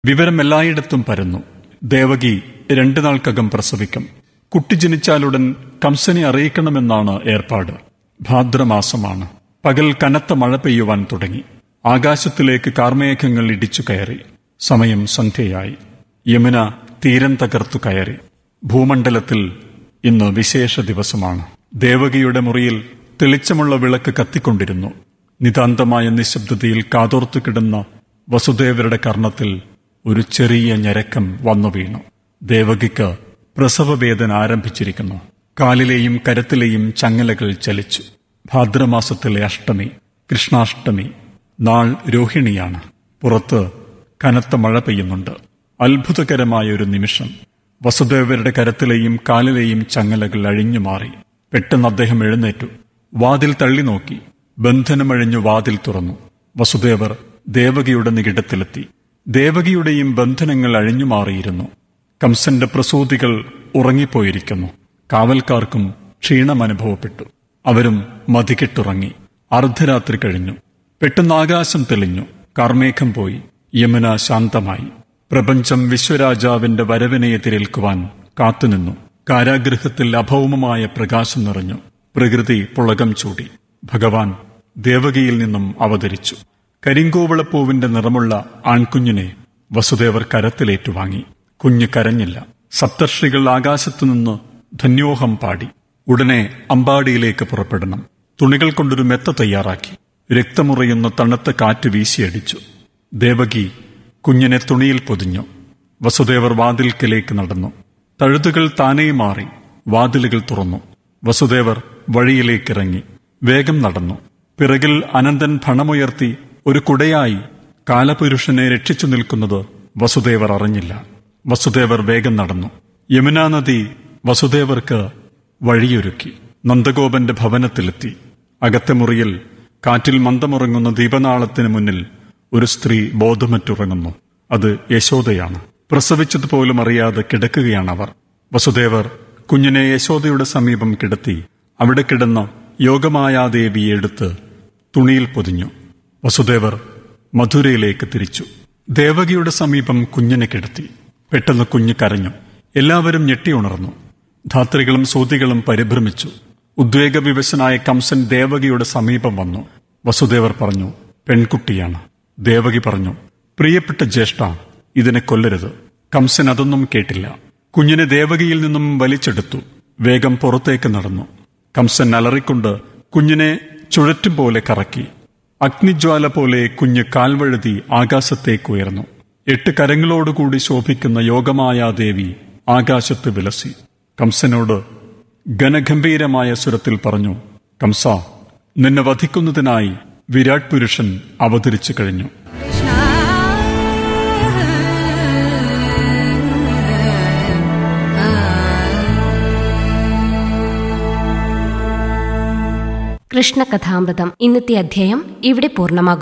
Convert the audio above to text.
വിവരം എല്ലായിടത്തും പരന്നു ദേവകി രണ്ടു നാൾക്കകം പ്രസവിക്കും കുട്ടി ജനിച്ചാലുടൻ കംസനെ അറിയിക്കണമെന്നാണ് ഏർപ്പാട് ഭാദ്രമാസമാണ് പകൽ കനത്ത മഴ പെയ്യുവാൻ തുടങ്ങി ആകാശത്തിലേക്ക് കാർമേഘങ്ങൾ ഇടിച്ചു കയറി സമയം സന്ധ്യയായി യമുന തീരം തകർത്തു കയറി ഭൂമണ്ഡലത്തിൽ ഇന്ന് വിശേഷ ദിവസമാണ് ദേവകിയുടെ മുറിയിൽ തെളിച്ചമുള്ള വിളക്ക് കത്തിക്കൊണ്ടിരുന്നു നിതാന്തമായ നിശബ്ദതയിൽ കാതോർത്തു കിടന്ന വസുദേവരുടെ കർണത്തിൽ ഒരു ചെറിയ ഞരക്കം വന്നു വീണു ദേവകിക്ക് പ്രസവവേദന ആരംഭിച്ചിരിക്കുന്നു കാലിലെയും കരത്തിലെയും ചങ്ങലകൾ ചലിച്ചു ഭാദ്രമാസത്തിലെ അഷ്ടമി കൃഷ്ണാഷ്ടമി നാൾ രോഹിണിയാണ് പുറത്ത് കനത്ത മഴ പെയ്യുന്നുണ്ട് അത്ഭുതകരമായ ഒരു നിമിഷം വസുദേവരുടെ കരത്തിലെയും കാലിലെയും ചങ്ങലകൾ അഴിഞ്ഞു മാറി പെട്ടെന്ന് അദ്ദേഹം എഴുന്നേറ്റു വാതിൽ തള്ളി നോക്കി ബന്ധനമഴിഞ്ഞു വാതിൽ തുറന്നു വസുദേവർ ദേവകിയുടെ നികിടത്തിലെത്തി ദേവകിയുടെയും ബന്ധനങ്ങൾ അഴിഞ്ഞു മാറിയിരുന്നു കംസന്റെ പ്രസൂതികൾ ഉറങ്ങിപ്പോയിരിക്കുന്നു കാവൽക്കാർക്കും ക്ഷീണം അനുഭവപ്പെട്ടു അവരും മതികെട്ടുറങ്ങി അർദ്ധരാത്രി കഴിഞ്ഞു പെട്ടെന്ന് ആകാശം തെളിഞ്ഞു കാർമേഘം പോയി യമുന ശാന്തമായി പ്രപഞ്ചം വിശ്വരാജാവിന്റെ വരവിനെ എതിരേൽക്കുവാൻ കാത്തുനിന്നു കാരാഗൃഹത്തിൽ അഭൗമമായ പ്രകാശം നിറഞ്ഞു പ്രകൃതി പുളകം ചൂടി ഭഗവാൻ ദേവകിയിൽ നിന്നും അവതരിച്ചു കരിങ്കോവളപ്പൂവിന്റെ നിറമുള്ള ആൺകുഞ്ഞിനെ വസുദേവർ കരത്തിലേറ്റുവാങ്ങി കുഞ്ഞ് കരഞ്ഞില്ല സപ്തർഷികൾ ആകാശത്തുനിന്ന് ധന്യോഹം പാടി ഉടനെ അമ്പാടിയിലേക്ക് പുറപ്പെടണം തുണികൾ കൊണ്ടൊരു മെത്ത തയ്യാറാക്കി രക്തമുറയുന്ന തണുത്ത കാറ്റ് വീശിയടിച്ചു ദേവകി കുഞ്ഞിനെ തുണിയിൽ പൊതിഞ്ഞു വസുദേവർ വാതിൽക്കലേക്ക് നടന്നു തഴുതുകൾ താനേ മാറി വാതിലുകൾ തുറന്നു വസുദേവർ വഴിയിലേക്കിറങ്ങി വേഗം നടന്നു പിറകിൽ അനന്തൻ ഭണമുയർത്തി ഒരു കുടയായി കാലപുരുഷനെ രക്ഷിച്ചു നിൽക്കുന്നത് വസുദേവർ അറിഞ്ഞില്ല വസുദേവർ വേഗം നടന്നു യമുനാ നദി വസുദേവർക്ക് വഴിയൊരുക്കി നന്ദഗോപന്റെ ഭവനത്തിലെത്തി അകത്തെ മുറിയിൽ കാറ്റിൽ മന്ദമുറങ്ങുന്ന ദീപനാളത്തിന് മുന്നിൽ ഒരു സ്ത്രീ ബോധമറ്റുറങ്ങുന്നു അത് യശോദയാണ് പ്രസവിച്ചതുപോലും അറിയാതെ കിടക്കുകയാണ് അവർ വസുദേവർ കുഞ്ഞിനെ യശോദയുടെ സമീപം കിടത്തി അവിടെ കിടന്ന യോഗമായാദേവിയെ എടുത്ത് തുണിയിൽ പൊതിഞ്ഞു വസുദേവർ മധുരയിലേക്ക് തിരിച്ചു ദേവകിയുടെ സമീപം കുഞ്ഞിനെ കിടത്തി പെട്ടെന്ന് കുഞ്ഞ് കരഞ്ഞു എല്ലാവരും ഞെട്ടിയുണർന്നു ധാത്രികളും സൂതികളും പരിഭ്രമിച്ചു ഉദ്വേഗവിവശനായ കംസൻ ദേവകിയുടെ സമീപം വന്നു വസുദേവർ പറഞ്ഞു പെൺകുട്ടിയാണ് ദേവകി പറഞ്ഞു പ്രിയപ്പെട്ട ജ്യേഷ്ഠ ഇതിനെ കൊല്ലരുത് കംസൻ അതൊന്നും കേട്ടില്ല കുഞ്ഞിനെ ദേവകിയിൽ നിന്നും വലിച്ചെടുത്തു വേഗം പുറത്തേക്ക് നടന്നു കംസൻ അലറിക്കൊണ്ട് കുഞ്ഞിനെ ചുഴറ്റും പോലെ കറക്കി അഗ്നിജ്വാല പോലെ കുഞ്ഞ് കാൽവഴുതി ആകാശത്തേക്ക് ഉയർന്നു എട്ട് കരങ്ങളോടുകൂടി ശോഭിക്കുന്ന യോഗമായാദേവി ആകാശത്ത് വിലസി കംസനോട് ഘനഗംഭീരമായ സ്വരത്തിൽ പറഞ്ഞു കംസ നിന്നെ വധിക്കുന്നതിനായി വിരാട് പുരുഷൻ അവതരിച്ചു കഴിഞ്ഞു കൃഷ്ണകഥാമൃതം ഇന്നത്തെ അധ്യായം ഇവിടെ പൂർണ്ണമാകുന്നു